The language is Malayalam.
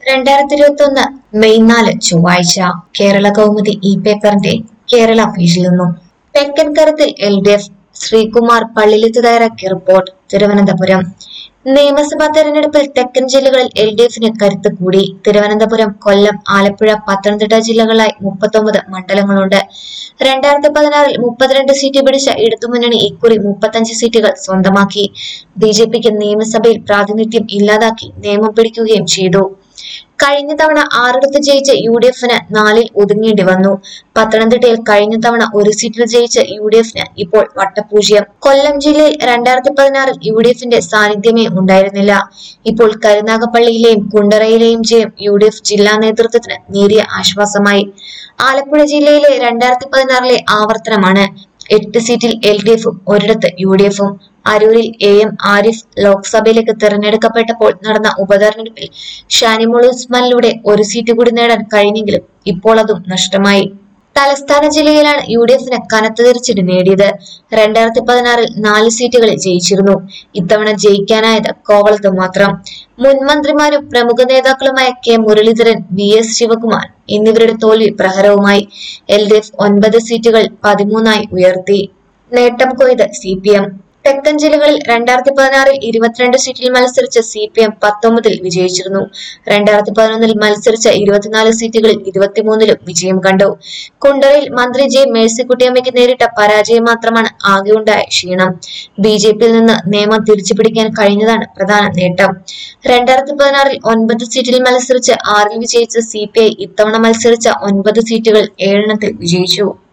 രണ്ടായിരത്തി ഇരുപത്തി ഒന്ന് മെയ് നാല് ചൊവ്വാഴ്ച കേരള കൗമുദി ഇ പേപ്പറിന്റെ കേരള പേജിൽ നിന്നും തെക്കൻ കരത്തിൽ L D F Sreekumar Pallileth തയ്യാറാക്കിയ റിപ്പോർട്ട് തിരുവനന്തപുരം നിയമസഭാ തെരഞ്ഞെടുപ്പിൽ തെക്കൻ ജില്ലകളിൽ എൽ ഡി എഫിന് കരുത്ത് കൂടി തിരുവനന്തപുരം കൊല്ലം ആലപ്പുഴ പത്തനംതിട്ട ജില്ലകളായി മുപ്പത്തൊമ്പത് മണ്ഡലങ്ങളുണ്ട് രണ്ടായിരത്തി പതിനാറിൽ മുപ്പത്തിരണ്ട് സീറ്റ് പിടിച്ച ഇടതുമുന്നണി ഇക്കുറി മുപ്പത്തഞ്ച് സീറ്റുകൾ സ്വന്തമാക്കി ബി ജെ പിക്ക് നിയമസഭയിൽ പ്രാതിനിധ്യം ഇല്ലാതാക്കി നിയമം പിടിക്കുകയും ചെയ്തു കഴിഞ്ഞ തവണ ആറിടത്ത് ജയിച്ച യു ഡി എഫിന് നാലിൽ ഒതുങ്ങേണ്ടി വന്നു പത്തനംതിട്ടയിൽ കഴിഞ്ഞ തവണ ഒരു സീറ്റിൽ ജയിച്ച യു ഡി എഫിന് ഇപ്പോൾ വട്ടപൂജ്യം കൊല്ലം ജില്ലയിൽ രണ്ടായിരത്തി പതിനാറിൽ യു ഡി എഫിന്റെ സാന്നിധ്യമേ ഉണ്ടായിരുന്നില്ല ഇപ്പോൾ കരുനാഗപ്പള്ളിയിലെയും കുണ്ടറയിലെയും ജയം യു ഡി എഫ് ജില്ലാ നേതൃത്വത്തിന് നേരിയ ആശ്വാസമായി ആലപ്പുഴ ജില്ലയിലെ രണ്ടായിരത്തി പതിനാറിലെ ആവർത്തനമാണ് എട്ട് സീറ്റിൽ എൽ ഡി എഫും ഒരിടത്ത് യു ഡി എഫും അരൂരിൽ എ എം ആരിഫ് ലോക്സഭയിലേക്ക് തിരഞ്ഞെടുക്കപ്പെട്ടപ്പോൾ നടന്ന ഉപതെരഞ്ഞെടുപ്പിൽ ഷാനിമോൾ ഉസ്മാനിലൂടെ ഒരു സീറ്റ് കൂടി നേടാൻ കഴിഞ്ഞെങ്കിലും ഇപ്പോൾ അതും നഷ്ടമായി തലസ്ഥാന ജില്ലയിലാണ് യു ഡി എഫിന് കനത്ത തിരിച്ചടി നേടിയത് രണ്ടായിരത്തി പതിനാറിൽ നാല് സീറ്റുകളിൽ ജയിച്ചിരുന്നു ഇത്തവണ ജയിക്കാനായത് കോവളത്ത് മാത്രം മുൻ മന്ത്രിമാരും പ്രമുഖ നേതാക്കളുമായ K Muraleedharan V S Sivakumar എന്നിവരുടെ തോൽവി പ്രഹരവുമായി എൽ ഡി എഫ് ഒൻപത് സീറ്റുകൾ പതിമൂന്നായി ഉയർത്തി നേട്ടം കൊയ്ത് സി പി എം തെക്കൻ ജില്ലകളിൽ രണ്ടായിരത്തി പതിനാറിൽ ഇരുപത്തിരണ്ട് സീറ്റിൽ മത്സരിച്ച സി പി എം പത്തൊമ്പതിൽ വിജയിച്ചിരുന്നു രണ്ടായിരത്തി പതിനൊന്നിൽ മത്സരിച്ച ഇരുപത്തിനാല് സീറ്റുകളിൽ ഇരുപത്തിമൂന്നിലും വിജയം കണ്ടു കുണ്ടറയിൽ മന്ത്രി ജെ മേഴ്സിക്കുട്ടിയമ്മയ്ക്ക് നേരിട്ട പരാജയം മാത്രമാണ് ആകെയുണ്ടായ ക്ഷീണം ബി ജെ പിയിൽ നിന്ന് നിയമം തിരിച്ചുപിടിക്കാൻ കഴിഞ്ഞതാണ് പ്രധാന നേട്ടം രണ്ടായിരത്തി പതിനാറിൽ ഒൻപത് സീറ്റിൽ മത്സരിച്ച് ആറിൽ വിജയിച്ച സി പി ഐ ഇത്തവണ മത്സരിച്ച ഒൻപത് സീറ്റുകൾ ഏഴെണ്ണത്തിൽ വിജയിച്ചു